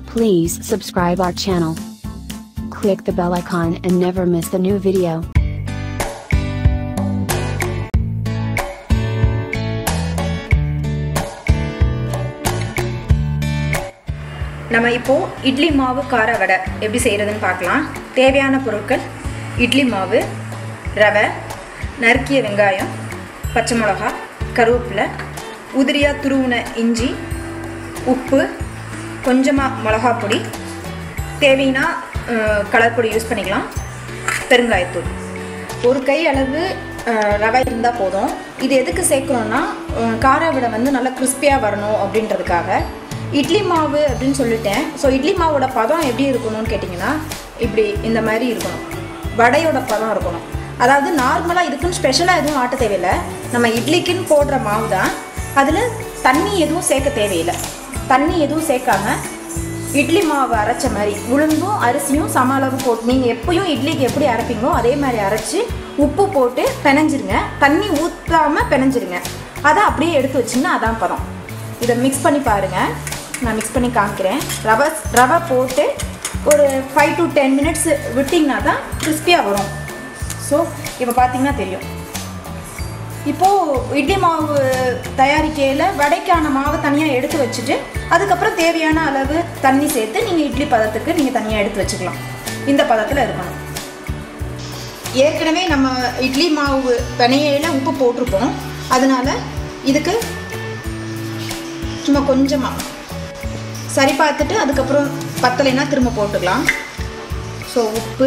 Please subscribe our channel. Click the bell icon and never miss the new video. நம்ம இப்போ இட்லி மாவு கார வடை எப்படி செய்கிறதுன்னு பார்க்கலாம் தேவையான பொருட்கள் இட்லி மாவு ரவை நறுக்கிய வெங்காயம் பச்சை மிளகா கருவேப்பிலை உதிரியாக துருவின இஞ்சி உப்பு கொஞ்சமாக மிளகா பொடி தேவைன்னா அஹ், கலர் பொடி யூஸ் பண்ணிக்கலாம் பெருங்காயத்தூள் ஒரு கை அளவு அஹ், ரவை இருந்தால் போதும் இது எதுக்கு சேர்க்குறோன்னா அஹ், கார வடை வந்து நல்லா கிறிஸ்பியாக வரணும் அப்படின்றதுக்காக இட்லி மாவு அப்படின்னு சொல்லிட்டேன் ஸோ இட்லி மாவோட பதம் எப்படி இருக்கணும்னு கேட்டிங்கன்னா இப்படி இந்த மாதிரி இருக்கணும் வடையோட பதம் இருக்கணும் அதாவது நார்மலாக இதுக்குன்னு ஸ்பெஷலாக எதுவும் ஆட்ட தேவையில்லை நம்ம இட்லிக்குன்னு போடுற மாவு தான் அதில் தண்ணி எதுவும் சேர்க்க தேவையில்லை தண்ணி எதுவும் சேர்க்காம இட்லி மாவு அரைச்ச மாதிரி உளுந்தும் அரிசியும் சம அளவு போட்டு நீங்கள் எப்பயும் இட்லிக்கு எப்படி அரைப்பீங்களோ அதே மாதிரி அரைச்சி உப்பு போட்டு பிணைஞ்சிருங்க தண்ணி ஊற்றாமல் பிணைஞ்சிருங்க அதை அப்படியே எடுத்து வச்சிங்கன்னா அதான் பதம் இதை மிக்ஸ் பண்ணி பாருங்கள் நான் மிக்ஸ் பண்ணி காமிக்கிறேன் ரவை ரவை போட்டு ஒரு ஃபைவ் டு டென் மினிட்ஸ் விட்டிங்கன்னா தான் கிறிஸ்பியாக வரும் ஸோ இப்போ பார்த்தீங்கன்னா தெரியும் இப்போது இட்லி மாவு தயாரிக்கையில் வடைக்கான மாவை தனியாக எடுத்து வச்சுட்டு அதுக்கப்புறம் தேவையான அளவு தண்ணி சேர்த்து நீங்கள் இட்லி பதத்துக்கு நீங்கள் தனியாக எடுத்து வச்சுக்கலாம் இந்த பதத்தில் இருக்கணும் ஏற்கனவே நம்ம இட்லி மாவு பனையில உப்பு போட்டிருப்போம் அதனால இதுக்கு சும்மா கொஞ்சமாக சரி பார்த்துட்டு அதுக்கப்புறம் பத்தலைன்னா திரும்ப போட்டுக்கலாம் ஸோ உப்பு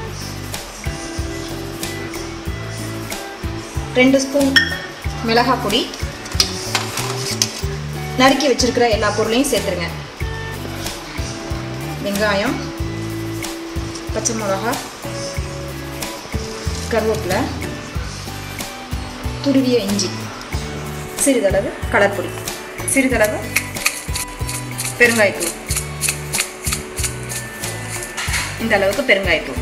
ரெண்டு ஸ்பூன் மிளகாய் பொடி நறுக்கி வச்சிருக்கிற எல்லா பொருளையும் சேர்த்துருங்க வெங்காயம் பச்சை மிளகா கருவேப்பிலை துருவிய இஞ்சி சிறிதளவு கலர்பொடி சிறிதளவு பெருங்காயத்தூள் இந்த அளவுக்கு பெருங்காயத்தூள்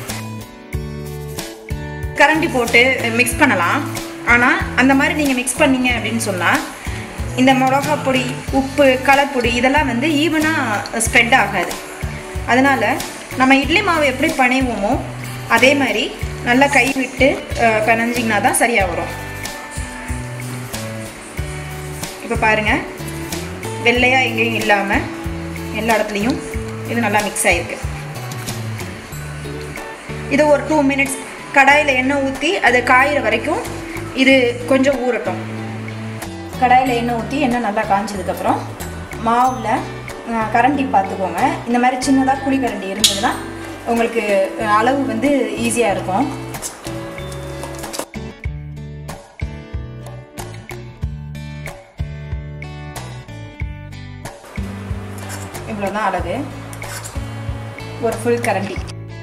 கரண்டி போட்டு மிக்ஸ் பண்ணலாம் ஆனால் அந்த மாதிரி நீங்கள் மிக்ஸ் பண்ணீங்க அப்படின்னு சொன்னால் இந்த மிளகா பொடி உப்பு கலர் பொடி இதெல்லாம் வந்து ஈவனாக ஸ்ப்ரெட் ஆகாது அதனால் நம்ம இட்லி மாவு எப்படி பனைவோமோ அதே மாதிரி நல்லா கை விட்டு அஹ், பிணைஞ்சிங்கன்னா தான் சரியாக வரும் இப்போ பாருங்கள் வெள்ளையாக எங்கேயும் இல்லாமல் எல்லா இடத்துலையும் இது நல்லா மிக்ஸ் ஆகிருக்கு இது ஒரு டூ மினிட்ஸ் கடாயில் எண்ணெய் ஊற்றி அது காயிற வரைக்கும் இது கொஞ்சம் ஊறட்டும் கடாயில் எண்ணெய் ஊற்றி எண்ணெய் நல்லா காஞ்சதுக்கப்புறம் மாவில் அஹ், கரண்டி பார்த்துக்கோங்க இந்த மாதிரி சின்னதாக குழி கரண்டி இருந்ததுன்னா உங்களுக்கு அஹ், அளவு வந்து ஈஸியாக இருக்கும் இவ்வளோதான் அளவு ஒரு ஃபுல் கரண்டி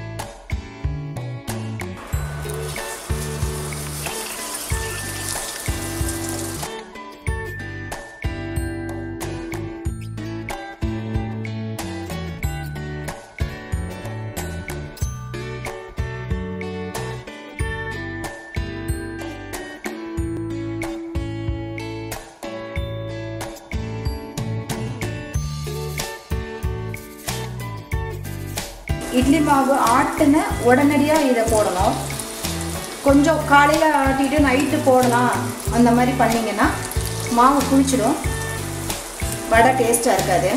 இட்லி மாவு ஆட்டுன உடனடியாக இதை போடணும் கொஞ்சம் காலையில் ஆட்டிட்டு நைட்டு போடலாம் அந்த மாதிரி பண்ணிங்கன்னா மாவு புளிச்சிடும் வடை டேஸ்ட்டாக இருக்காது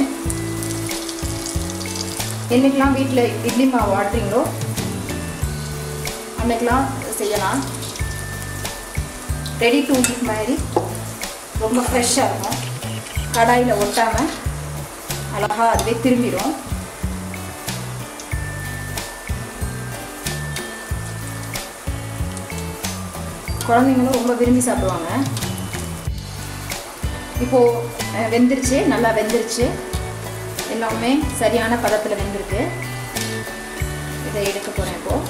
என்றைக்கெலாம் வீட்டில் இட்லி மாவு ஆட்டுறீங்களோ அன்னைக்கெலாம் செய்யலாம் ரெடி டு eat மாதிரி ரொம்ப ஃப்ரெஷ்ஷாக இருக்கும் கடாயில் ஒட்டாமல் அழகாக அதுவே திரும்பிடும் குழந்தைங்களும் ரொம்ப விரும்பி சாப்பிடுவாங்க இப்போது அஹ், வெந்துருச்சு நல்லா வெந்துருச்சு எல்லாமே சரியான பதத்தில் வெந்திருக்கு இதை எடுக்க போகிறேன் இப்போது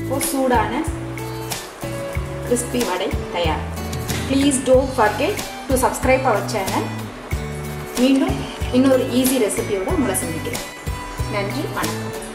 இப்போ சூடான கிறிஸ்பி வடை தயார் please don't forget to subscribe our channel மீண்டும் இன்னொரு ஈஸி ரெசிபியோட உங்களை சந்திக்கிறேன் நன்றி வணக்கம்